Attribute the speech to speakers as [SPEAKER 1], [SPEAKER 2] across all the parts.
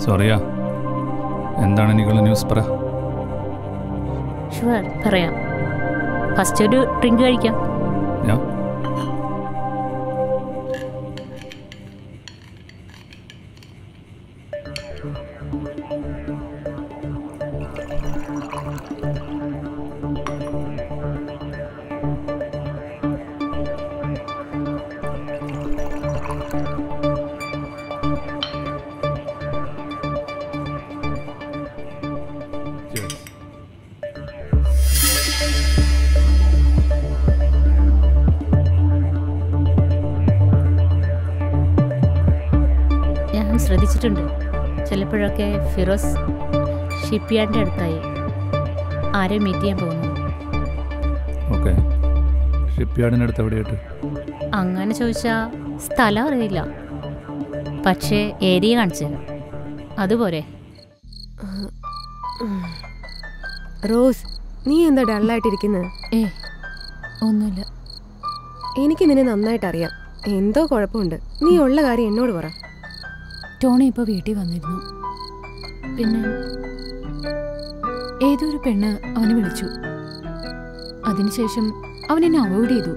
[SPEAKER 1] സോറിയാ എന്താണ് എനിക്കുള്ള ന്യൂസ് പറ
[SPEAKER 2] ഷുവർ പറയാം ഫസ്റ്റ് ഒരു ഡ്രിങ്ക് കഴിക്കാം
[SPEAKER 1] ഞാൻ
[SPEAKER 2] ഞാൻ ശ്രദ്ധിച്ചിട്ടുണ്ട് ചിലപ്പോഴൊക്കെ ഫിറോസ് ഷിപ്പ് യാർഡിൻ്റെ അടുത്തായി ആരെയും മീറ്റ് ചെയ്യാൻ പോകുന്നു
[SPEAKER 1] ഓക്കെ ഷിപ്പ് യാർഡിനടുത്ത് എവിടെയായിട്ട്
[SPEAKER 2] അങ്ങനെ ചോദിച്ചാൽ സ്ഥലം അറിയില്ല പക്ഷേ ഏരിയ കാണിച്ചു തരാം അതുപോരെ
[SPEAKER 3] റോസ് നീ എന്താ ഡള്ളായിട്ടിരിക്കുന്നത്
[SPEAKER 2] ഏ ഒന്നുമില്ല
[SPEAKER 3] എനിക്ക് നിന്നെ നന്നായിട്ട് അറിയാം എന്തോ കുഴപ്പമുണ്ട് നീ ഉള്ള കാര്യം എന്നോട് പറ
[SPEAKER 4] ടോണി ഇപ്പോൾ വീട്ടിൽ വന്നിരുന്നു പിന്നെ ഏതോ ഒരു പെണ്ണ് അവനെ വിളിച്ചു അതിനുശേഷം അവൻ എന്നെ അവോയ്ഡ് ചെയ്തു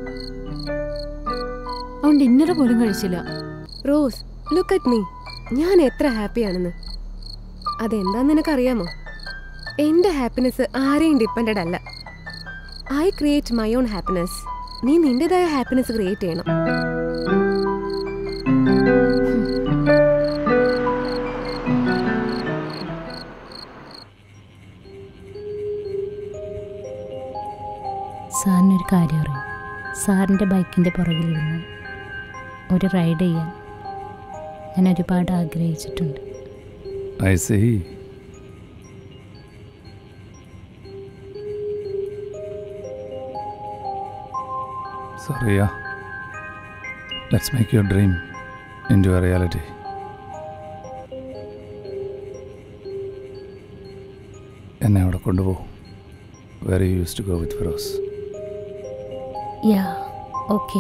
[SPEAKER 4] അവൻ ഡിന്നർ പോലും കഴിച്ചില്ല
[SPEAKER 3] റോസ് ലുക്ക് അറ്റ് മീ ഞാൻ എത്ര ഹാപ്പിയാണെന്ന് അതെന്താന്ന് നിനക്കറിയാമോ എൻ്റെ ഹാപ്പിനെസ് ആരെയും ഡിപ്പെൻഡഡ് അല്ല I create my own happiness നീ നിന്റേതായ ഹാപ്പിനെസ് ക്രിയേറ്റ് ചെയ്യണം
[SPEAKER 2] സാറിനൊരു കാര്യം അറിയാം സാറിൻ്റെ ബൈക്കിൻ്റെ പുറകിലിരുന്ന് ഒരു റൈഡ് ചെയ്യാൻ ഞാൻ ഒരുപാട് ആഗ്രഹിച്ചിട്ടുണ്ട്
[SPEAKER 1] ഐ സി സോറിയാ let's make your dream into a എ റിയാലിറ്റി എന്നെ അവിടെ കൊണ്ടുപോകും very use to go with Firoz
[SPEAKER 2] yeah okay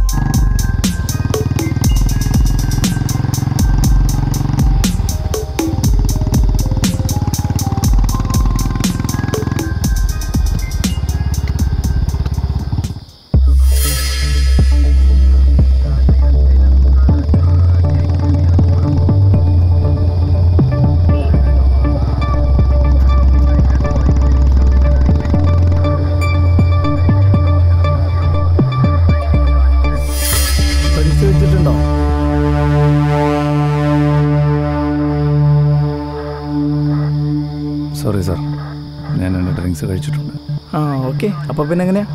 [SPEAKER 5] പരീക്ഷ വെച്ചിട്ടുണ്ടോ
[SPEAKER 1] സോറി സാർ ഞാൻ എൻ്റെ ഡ്രിങ്ക്സ് കഴിച്ചിട്ടുണ്ട്
[SPEAKER 5] ആ ഓക്കെ അപ്പൊ പിന്നെ എങ്ങനെയാ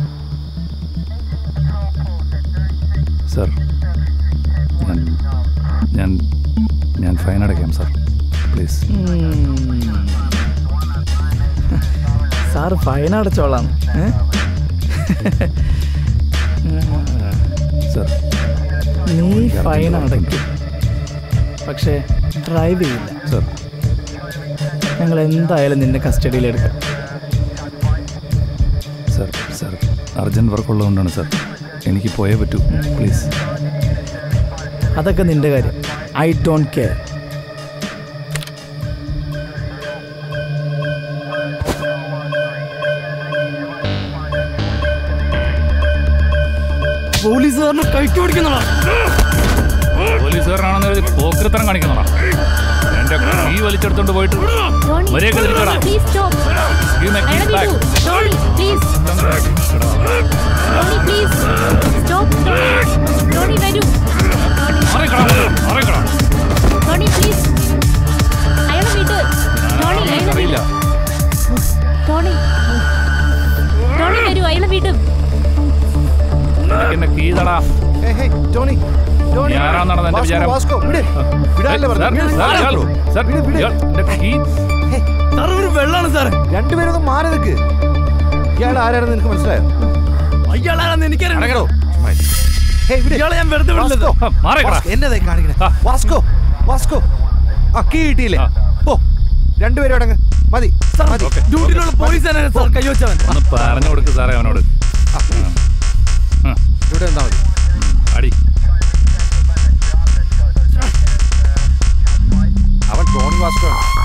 [SPEAKER 1] സാർ ഞാൻ ഞാൻ ഞാൻ ഫൈൻ അടയ്ക്കാം സാർ പ്ലീസ്
[SPEAKER 5] സാറ് ഫൈൻ അടച്ചോളാം ഏ?
[SPEAKER 1] സാർ
[SPEAKER 5] നീ ഫൈൻ അടയ്ക്കും പക്ഷേ ഡ്രൈവ് ചെയ്യില്ല
[SPEAKER 1] സാർ
[SPEAKER 5] ഞങ്ങൾ എന്തായാലും നിന്നെ കസ്റ്റഡിയിൽ എടുക്കാം
[SPEAKER 1] സാർ സാർ അർജൻറ്റ് വർക്ക് ഉള്ളതുകൊണ്ടാണ് സാർ എനിക്ക് പോയേ പറ്റൂ പ്ലീസ്
[SPEAKER 5] അതൊക്കെ നിന്റെ കാര്യം ഐ ഡോണ്ട് കെയർ പോലീസുകാരനെ കൈക്ക് പിടിക്കുന്നതാ
[SPEAKER 1] പോലീസുകാരനാണെന്ന് കരുതി പോക്കൃത്തരം കാണിക്കുന്നതാ എൻ്റെ കീ വലിച്ചെടുത്തോണ്ട് പോയിട്ട് മര്യാദ തിരിച്ചടാ
[SPEAKER 2] please stop
[SPEAKER 1] Give my keys
[SPEAKER 2] അയാളെ
[SPEAKER 1] back.
[SPEAKER 2] വിടൂ Tony please Tony please stop Tony വരൂ ടോണി പ്ലീസ് അയാളെ വിട് ടോണി അയാളെ
[SPEAKER 1] അറിയില്ല
[SPEAKER 2] വിട് ടോണി ടോണി വരൂ അയാളെ വിടും
[SPEAKER 1] എനിക്ക് എന്നെ കീ തടാ
[SPEAKER 6] ടോണി
[SPEAKER 1] നീ ആരാന്നാണ് എന്റെ വിചാരം
[SPEAKER 6] വാസ്കോ വിട് വിടാനല്ലേ
[SPEAKER 1] സാർ,
[SPEAKER 6] പറഞ്ഞു
[SPEAKER 1] സാർ, ഇയാൾ- സാർ, ഇയാൾ എന്റെ കീ
[SPEAKER 5] സാർ ഒരു വെള്ളമാണ് സാർ
[SPEAKER 6] രണ്ടുപേരൊന്ന് മാറി നിൽക്ക് ഇയാൾ ആരാണെന്ന് നിനക്ക് മനസ്സിലായോ
[SPEAKER 5] അയാളാണെന്ന് എനിക്കറിയാം
[SPEAKER 6] അടങ്ങടോ ഹേയ് വിട്
[SPEAKER 5] ഇയാളെ ഞാൻ വെറുതെ വിടില്ലത്
[SPEAKER 6] വാസ്കോ,
[SPEAKER 1] മാറിക്കടാ.
[SPEAKER 6] വാസ്കോ, എന്നതായി കാണിക്കണേ വാസ്കോ വാസ്കോ ആ കീ കിട്ടിയില്ലേ പോ രണ്ടുപേരും അടങ്ങ് മതി മതി
[SPEAKER 5] ഡ്യൂട്ടിയിലുള്ള പോലീസ് സാർ കൈവച്ചവൻ
[SPEAKER 1] ഒന്ന് പറഞ്ഞു കൊടുക്ക് സാറേ അവനോട്
[SPEAKER 6] ഇവിടെ എന്താ മതി
[SPEAKER 1] അടി
[SPEAKER 6] അവൻ ടോണി എടുത്തോണം